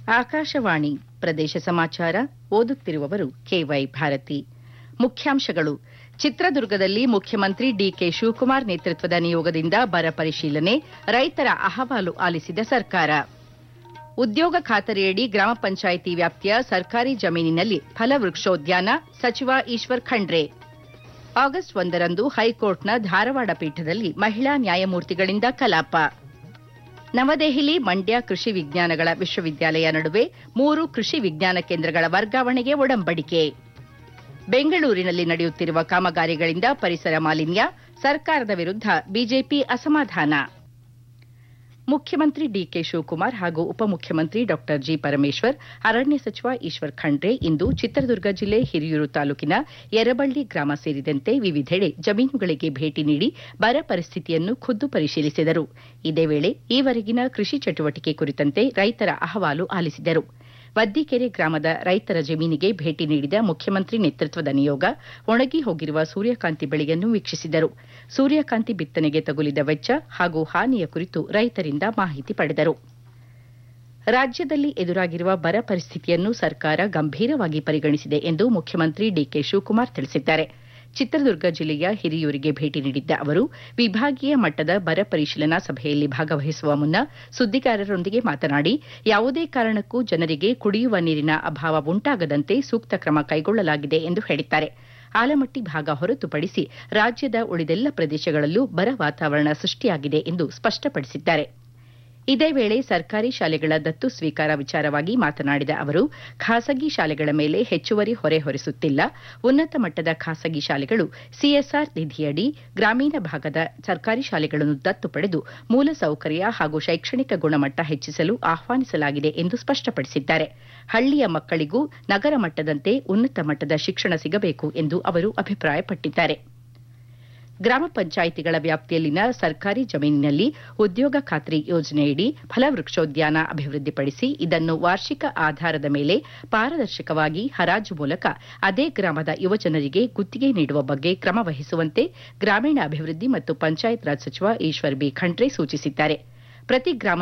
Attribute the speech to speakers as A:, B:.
A: ಆಕಾಶವಾಣಿ ಪ್ರದೇಶ ಸಮಾಚಾರ ಓದುತ್ತಿರುವವರು ಕೆವೈ ಭಾರತಿ ಮುಖ್ಯಾಂಶಗಳು ಚಿತ್ರದುರ್ಗದಲ್ಲಿ ಮುಖ್ಯಮಂತ್ರಿ ಡಿಕೆ ಶಿವಕುಮಾರ್ ನೇತೃತ್ವದ ನಿಯೋಗದಿಂದ ಬರ ಪರಿಶೀಲನೆ ರೈತರ ಅಹವಾಲು ಆಲಿಸಿದ ಸರ್ಕಾರ ಉದ್ಯೋಗ ಖಾತರಿಯಡಿ ಗ್ರಾಮ ಪಂಚಾಯಿತಿ ವ್ಯಾಪ್ತಿಯ ಸರ್ಕಾರಿ ಜಮೀನಿನಲ್ಲಿ ಫಲವೃಕ್ಷೋದ್ಯಾನ ಸಚಿವ ಈಶ್ವರ್ ಖಂಡ್ರೆ ಆಗಸ್ಟ್ ಒಂದರಂದು ಹೈಕೋರ್ಟ್ನ ಧಾರವಾಡ ಪೀಠದಲ್ಲಿ ಮಹಿಳಾ ನ್ಯಾಯಮೂರ್ತಿಗಳಿಂದ ಕಲಾಪ ನವದೆಹಲಿ ಮಂಡ್ಯ ಕೃಷಿ ವಿಜ್ಞಾನಗಳ ವಿಶ್ವವಿದ್ಯಾಲಯ ನಡುವೆ ಮೂರು ಕೃಷಿ ವಿಜ್ಞಾನ ಕೇಂದ್ರಗಳ ವರ್ಗಾವಣೆಗೆ ಒಡಂಬಡಿಕೆ ಬೆಂಗಳೂರಿನಲ್ಲಿ ನಡೆಯುತ್ತಿರುವ ಕಾಮಗಾರಿಗಳಿಂದ ಪರಿಸರ ಮಾಲಿನ್ಯ ಸರ್ಕಾರದ ವಿರುದ್ಧ ಬಿಜೆಪಿ ಅಸಮಾಧಾನ ಮುಖ್ಯಮಂತ್ರಿ ಡಿಕೆ ಶಿವಕುಮಾರ್ ಹಾಗೂ ಉಪಮುಖ್ಯಮಂತ್ರಿ ಡಾ ಜಿ ಪರಮೇಶ್ವರ್ ಅರಣ್ಯ ಸಚಿವ ಈಶ್ವರ್ ಖಂಡ್ರೆ ಇಂದು ಚಿತ್ರದುರ್ಗ ಜಿಲ್ಲೆ ಹಿರಿಯೂರು ತಾಲೂಕಿನ ಯರಬಳ್ಳಿ ಗ್ರಾಮ ಸೇರಿದಂತೆ ವಿವಿಧೆಡೆ ಜಮೀನುಗಳಿಗೆ ಭೇಟಿ ನೀಡಿ ಬರ ಪರಿಸ್ಥಿತಿಯನ್ನು ಖುದ್ದು ಪರಿಶೀಲಿಸಿದರು ಇದೇ ವೇಳೆ ಈವರೆಗಿನ ಕೃಷಿ ಚಟುವಟಿಕೆ ಕುರಿತಂತೆ ರೈತರ ಅಹವಾಲು ಆಲಿಸಿದರು ವದ್ದಿಕೆರೆ ಗ್ರಾಮದ ರೈತರ ಜಮೀನಿಗೆ ಭೇಟಿ ನೀಡಿದ ಮುಖ್ಯಮಂತ್ರಿ ನೇತೃತ್ವದ ನಿಯೋಗ ಒಣಗಿ ಹೋಗಿರುವ ಸೂರ್ಯಕಾಂತಿ ಬೆಳೆಯನ್ನು ವೀಕ್ಷಿಸಿದರು ಸೂರ್ಯಕಾಂತಿ ಬಿತ್ತನೆಗೆ ತಗುಲಿದ ವೆಚ್ಚ ಹಾಗೂ ಹಾನಿಯ ಕುರಿತು ರೈತರಿಂದ ಮಾಹಿತಿ ಪಡೆದರು ರಾಜ್ಯದಲ್ಲಿ ಎದುರಾಗಿರುವ ಬರ ಪರಿಸ್ಥಿತಿಯನ್ನು ಸರ್ಕಾರ ಗಂಭೀರವಾಗಿ ಪರಿಗಣಿಸಿದೆ ಎಂದು ಮುಖ್ಯಮಂತ್ರಿ ಡಿಕೆ ಶಿವಕುಮಾರ್ ತಿಳಿಸಿದ್ದಾರೆ ಚಿತ್ರದುರ್ಗ ಜಿಲ್ಲೆಯ ಹಿರಿಯೂರಿಗೆ ಭೇಟಿ ನೀಡಿದ್ದ ಅವರು ವಿಭಾಗೀಯ ಮಟ್ಟದ ಬರ ಪರಿಶೀಲನಾ ಸಭೆಯಲ್ಲಿ ಭಾಗವಹಿಸುವ ಮುನ್ನ ಸುದ್ದಿಗಾರರೊಂದಿಗೆ ಮಾತನಾಡಿ ಯಾವುದೇ ಕಾರಣಕ್ಕೂ ಜನರಿಗೆ ಕುಡಿಯುವ ನೀರಿನ ಅಭಾವ ಉಂಟಾಗದಂತೆ ಸೂಕ್ತ ಕ್ರಮ ಕೈಗೊಳ್ಳಲಾಗಿದೆ ಎಂದು ಹೇಳಿದ್ದಾರೆ ಆಲಮಟ್ಟಿ ಭಾಗ ಹೊರತುಪಡಿಸಿ ರಾಜ್ಯದ ಉಳಿದೆಲ್ಲ ಪ್ರದೇಶಗಳಲ್ಲೂ ಬರ ವಾತಾವರಣ ಸೃಷ್ಟಿಯಾಗಿದೆ ಎಂದು ಸ್ಪಷ್ಟಪಡಿಸಿದ್ದಾರೆ ಇದೇ ವೇಳೆ ಸರ್ಕಾರಿ ಶಾಲೆಗಳ ದತ್ತು ಸ್ವೀಕಾರ ವಿಚಾರವಾಗಿ ಮಾತನಾಡಿದ ಅವರು ಖಾಸಗಿ ಶಾಲೆಗಳ ಮೇಲೆ ಹೆಚ್ಚುವರಿ ಹೊರೆ ಹೊರಿಸುತ್ತಿಲ್ಲ ಉನ್ನತ ಮಟ್ಟದ ಖಾಸಗಿ ಶಾಲೆಗಳು ಸಿಎಸ್ಆರ್ ನಿಧಿಯಡಿ ಗ್ರಾಮೀಣ ಭಾಗದ ಸರ್ಕಾರಿ ಶಾಲೆಗಳನ್ನು ದತ್ತು ಪಡೆದು ಮೂಲಸೌಕರ್ಯ ಹಾಗೂ ಶೈಕ್ಷಣಿಕ ಗುಣಮಟ್ಟ ಹೆಚ್ಚಿಸಲು ಆಹ್ವಾನಿಸಲಾಗಿದೆ ಎಂದು ಸ್ಪಷ್ಟಪಡಿಸಿದ್ದಾರೆ ಹಳ್ಳಿಯ ಮಕ್ಕಳಿಗೂ ನಗರ ಮಟ್ಟದಂತೆ ಉನ್ನತ ಮಟ್ಟದ ಶಿಕ್ಷಣ ಸಿಗಬೇಕು ಎಂದು ಅವರು ಅಭಿಪ್ರಾಯಪಟ್ಟಿದ್ದಾರೆ ಗ್ರಾಮ ಪಂಚಾಯಿತಿಗಳ ವ್ಯಾಪ್ತಿಯಲ್ಲಿನ ಸರ್ಕಾರಿ ಜಮೀನಿನಲ್ಲಿ ಉದ್ಯೋಗ ಖಾತ್ರಿ ಯೋಜನೆಯಡಿ ಫಲವೃಕ್ಷೋದ್ಯಾನ ಅಭಿವೃದ್ಧಿಪಡಿಸಿ ಇದನ್ನು ವಾರ್ಷಿಕ ಆಧಾರದ ಮೇಲೆ ಪಾರದರ್ಶಕವಾಗಿ ಹರಾಜು ಮೂಲಕ ಅದೇ ಗ್ರಾಮದ ಯುವಜನರಿಗೆ ಗುತ್ತಿಗೆ ನೀಡುವ ಬಗ್ಗೆ ಕ್ರಮ ವಹಿಸುವಂತೆ ಗ್ರಾಮೀಣಾಭಿವೃದ್ಧಿ ಮತ್ತು ಪಂಚಾಯತ್ ರಾಜ್ ಸಚಿವ ಈಶ್ವರ್ ಬಿ ಖಂಡ್ರೆ ಸೂಚಿಸಿದ್ದಾರೆ ಪ್ರತಿ ಗ್ರಾಮ